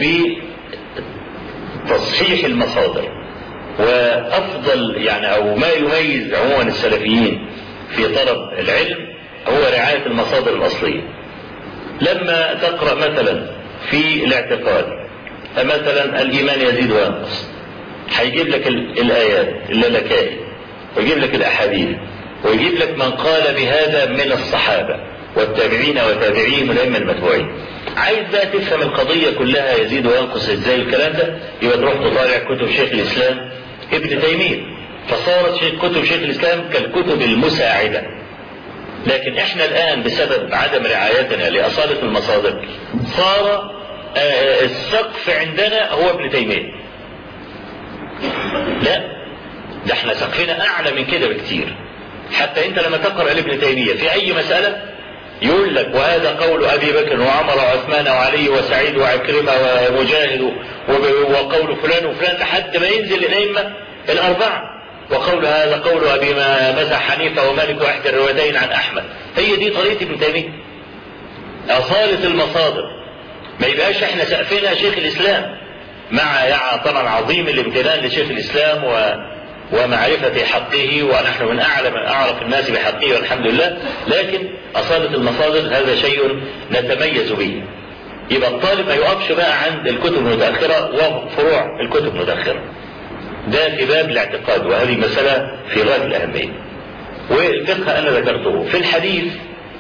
بتصحيح المصادر وأفضل يعني أو ما يميز عموما السلفيين في طلب العلم هو رعاية المصادر الأصلية لما تقرأ مثلا في الاعتقاد مثلا الإيمان يزيد وينقص هيجيب لك الآيات اللالكائي ويجيب لك الأحاديث ويجيب لك من قال بهذا من الصحابة والتابعين وتابعيهم الأئمة المتبوعين عايز بقى تفهم القضية كلها يزيد وينقص ازاي الكلام ده يبقى تروح تطالع كتب شيخ الإسلام ابن تيمية فصارت شيخ كتب شيخ الإسلام كالكتب المساعدة لكن احنا الآن بسبب عدم رعايتنا لأصالة المصادر صار آه السقف عندنا هو ابن تيمية لا ده احنا سقفنا اعلى من كده بكتير حتى انت لما تقرا لابن تيميه في اي مساله يقول لك وهذا قول ابي بكر وعمر وعثمان وعلي وسعيد وعكرمه ومجاهد وقول فلان وفلان لحد ما ينزل الائمه الاربعه وقول هذا قول ابي مسح حنيفه ومالك واحدى الروايتين عن احمد هي دي طريقه ابن تيميه اصاله المصادر ما يبقاش احنا سقفنا شيخ الاسلام مع يعني طبعا عظيم الامتنان لشيخ الاسلام و ومعرفة حقه ونحن من أعلم أعرف الناس بحقه والحمد لله لكن أصالة المصادر هذا شيء نتميز به يبقى الطالب ما يقفش بقى عند الكتب المتأخرة وفروع الكتب المتأخرة ده في باب الاعتقاد وهذه مسألة في غاية الأهمية والفقه أنا ذكرته في الحديث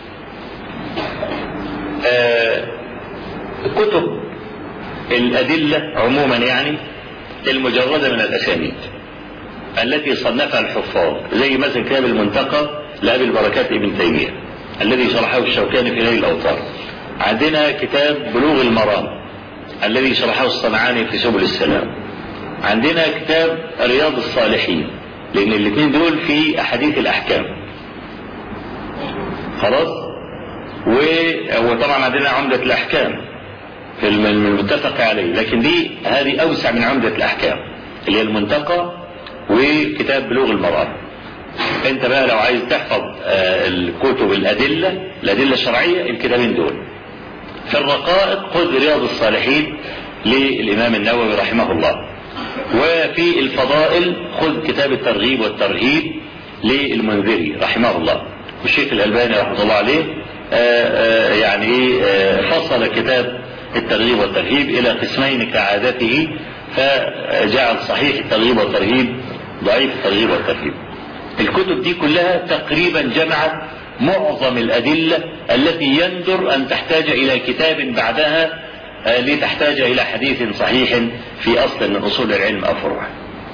آه كتب الأدلة عموما يعني المجردة من الأسانيد التي صنفها الحفاظ زي مثلا كتاب المنتقى لأبي البركات ابن تيمية الذي شرحه الشوكاني في نيل الأوطار عندنا كتاب بلوغ المرام الذي شرحه الصنعاني في سبل السلام عندنا كتاب رياض الصالحين لأن الاثنين دول في أحاديث الأحكام خلاص وطبعا عندنا عمدة الأحكام في المتفق عليه لكن دي هذه أوسع من عمدة الأحكام اللي هي المنتقى وكتاب بلوغ المرام انت بقى لو عايز تحفظ الكتب الأدلة الأدلة الشرعية الكتابين دول في الرقائق خذ رياض الصالحين للإمام النووي رحمه الله وفي الفضائل خذ كتاب الترغيب والترهيب للمنذري رحمه الله والشيخ الألباني رحمه الله عليه آآ آآ يعني فصل كتاب الترغيب والترهيب إلى قسمين كعادته فجعل صحيح الترغيب والترهيب ضعيف الترغيب والترهيب الكتب دي كلها تقريبا جمعت معظم الأدلة التي يندر أن تحتاج إلى كتاب بعدها لتحتاج إلى حديث صحيح في أصل من أصول العلم أو فروعه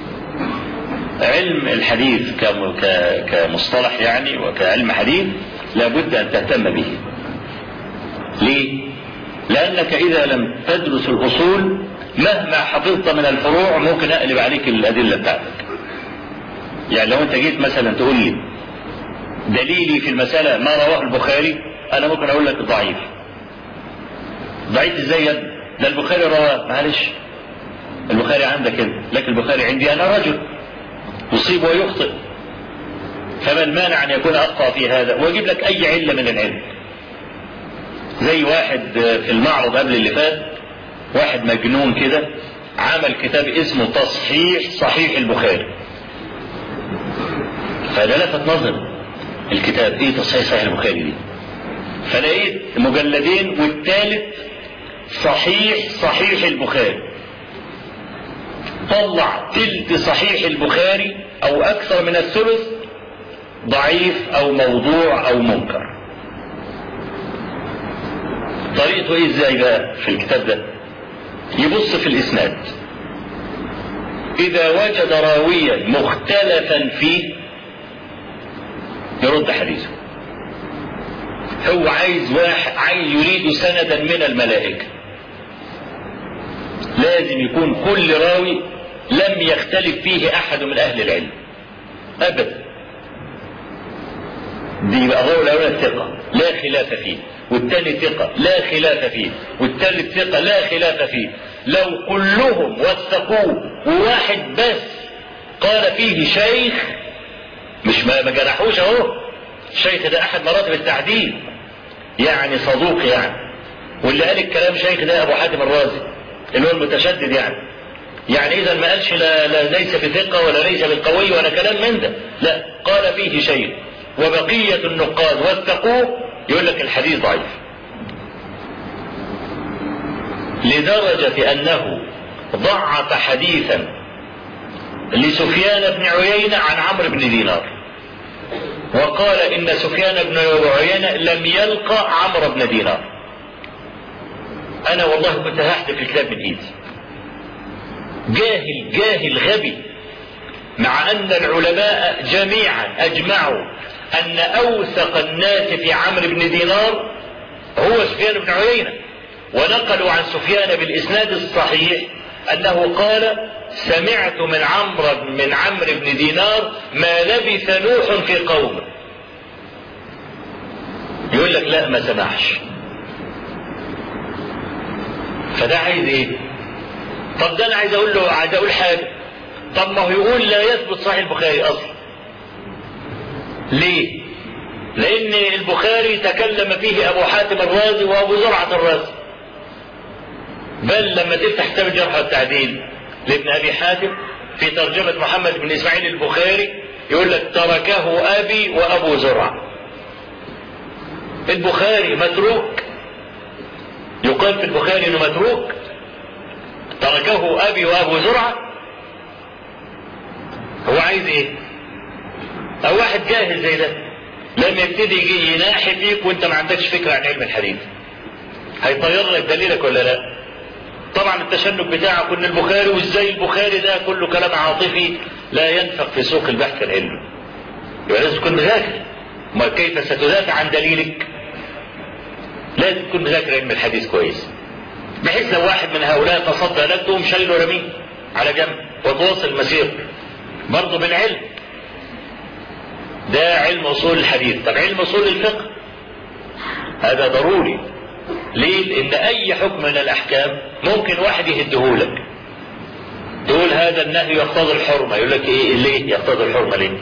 علم الحديث كمصطلح يعني وكعلم حديث لابد أن تهتم به ليه؟ لأنك إذا لم تدرس الأصول مهما حفظت من الفروع ممكن أقلب عليك الأدلة بتاعتك يعني لو أنت جيت مثلا تقول لي دليلي في المسألة ما رواه البخاري أنا ممكن أقول لك ضعيف ضعيف ازاي يا ابني؟ ده البخاري رواه معلش البخاري عندك انت لكن البخاري عندي انا رجل يصيب ويخطئ فما المانع ان يكون اخطا في هذا واجيب لك اي عله من العلم زي واحد في المعرض قبل اللي فات واحد مجنون كده عمل كتاب اسمه تصحيح صحيح البخاري فده لفت نظر الكتاب ايه تصحيح صحيح البخاري دي فلقيت مجلدين والثالث صحيح صحيح البخاري طلع تلت صحيح البخاري او اكثر من الثلث ضعيف او موضوع او منكر طريقته ايه ازاي بقى في الكتاب ده يبص في الاسناد اذا وجد راويا مختلفا فيه يرد حديثه هو عايز واحد عايز يريد سندا من الملائكة لازم يكون كل راوي لم يختلف فيه احد من اهل العلم ابدا دي بقى هو الاولى الثقة لا خلاف فيه والثاني ثقة لا خلاف فيه والثالث ثقة لا خلاف فيه لو كلهم وثقوه وواحد بس قال فيه شيخ مش ما جرحوش اهو الشيخ ده احد مراتب التعديل يعني صدوق يعني واللي قال الكلام شيخ ده ابو حاتم الرازي اللي هو المتشدد يعني يعني اذا ما قالش لا, لا ليس بثقة ولا ليس بالقوي ولا كلام من ده لا قال فيه شيء وبقية النقاد وثقوه يقول لك الحديث ضعيف لدرجة انه ضعف حديثا لسفيان بن عيينة عن عمرو بن دينار وقال ان سفيان بن عيينة لم يلقى عمرو بن دينار انا والله كنت هحذف الكتاب من ايدي جاهل جاهل غبي مع ان العلماء جميعا اجمعوا ان اوثق الناس في عمرو بن دينار هو سفيان بن عيينة ونقلوا عن سفيان بالاسناد الصحيح انه قال سمعت من عمرو من عمرو بن دينار ما لبث نوح في قومه يقول لك لا ما سمعش فده عايز ايه طب ده انا عايز اقول له عايز اقول حاجه طب ما هو يقول لا يثبت صحيح البخاري اصلا ليه لان البخاري تكلم فيه ابو حاتم الرازي وابو زرعه الرازي بل لما تفتح كتاب الجرح والتعديل لابن ابي حاتم في ترجمة محمد بن اسماعيل البخاري يقول لك تركه ابي وابو زرع البخاري متروك يقال في البخاري انه متروك تركه ابي وابو زرع هو عايز ايه او واحد جاهل زي ده لما يبتدي يجي يناحي فيك وانت ما عندكش فكرة عن علم الحديث هيطير لك دليلك ولا لا طبعا التشنج بتاعك ان البخاري وازاي البخاري ده كله كلام عاطفي لا ينفق في سوق البحث العلمي يبقى لازم تكون مذاكر ما كيف ستدافع عن دليلك لازم تكون مذاكر علم الحديث كويس بحيث لو واحد من هؤلاء تصدى لك تقوم شايله رميه على جنب وتواصل المسير برضه بالعلم ده علم اصول الحديث طب علم اصول الفقه هذا ضروري ليه لان اي حكم من الاحكام ممكن واحد يهدهولك تقول هذا النهي يقتضي الحرمة يقول لك ايه ليه يقتضي الحرمة ليه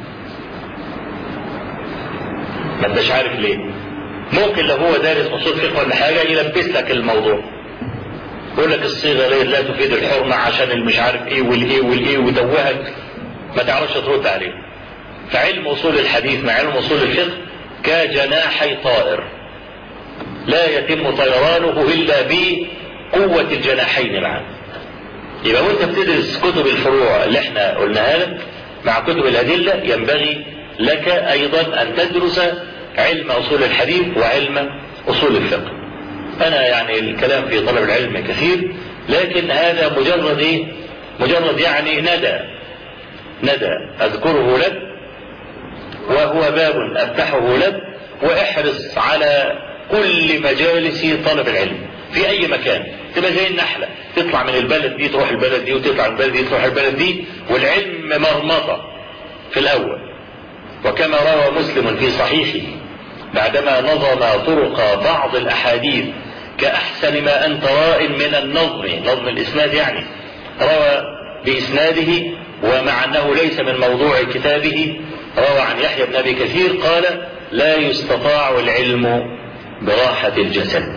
ما انتش عارف ليه ممكن لو هو دارس اصول فقه ولا حاجة يلبس لك الموضوع يقول لك الصيغة ليه لا تفيد الحرمة عشان المش عارف ايه والايه والايه ودوهك ما تعرفش ترد عليه فعلم اصول الحديث مع علم اصول الفقه كجناحي طائر لا يتم طيرانه الا بقوة الجناحين معا يبقى وانت بتدرس كتب الفروع اللي احنا قلناها لك مع كتب الادلة ينبغي لك ايضا ان تدرس علم اصول الحديث وعلم اصول الفقه انا يعني الكلام في طلب العلم كثير لكن هذا مجرد ايه مجرد يعني ندى ندى اذكره لك وهو باب افتحه لك واحرص على كل مجالس طلب العلم في اي مكان تبقى زي النحلة تطلع من البلد دي تروح البلد دي وتطلع من البلد دي تروح البلد دي والعلم مرمطة في الاول وكما روى مسلم في صحيحه بعدما نظم طرق بعض الاحاديث كاحسن ما انت راء من النظم نظم الاسناد يعني روى باسناده ومع انه ليس من موضوع كتابه روى عن يحيى بن ابي كثير قال لا يستطاع العلم براحة الجسد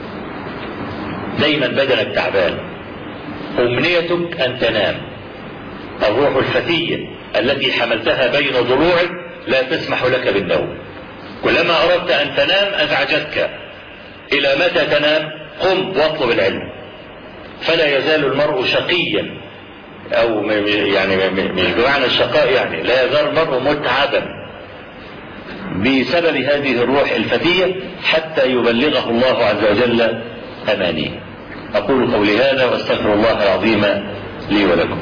دايما بدنك تعبان أمنيتك أن تنام الروح الفتية التي حملتها بين ضلوعك لا تسمح لك بالنوم كلما أردت أن تنام أزعجتك إلى متى تنام قم واطلب العلم فلا يزال المرء شقيا أو يعني مش بمعنى الشقاء يعني لا يزال المرء متعبا بسبب هذه الروح الفتية حتى يبلغه الله عز وجل أمانيه أقول قولي هذا وأستغفر الله العظيم لي ولكم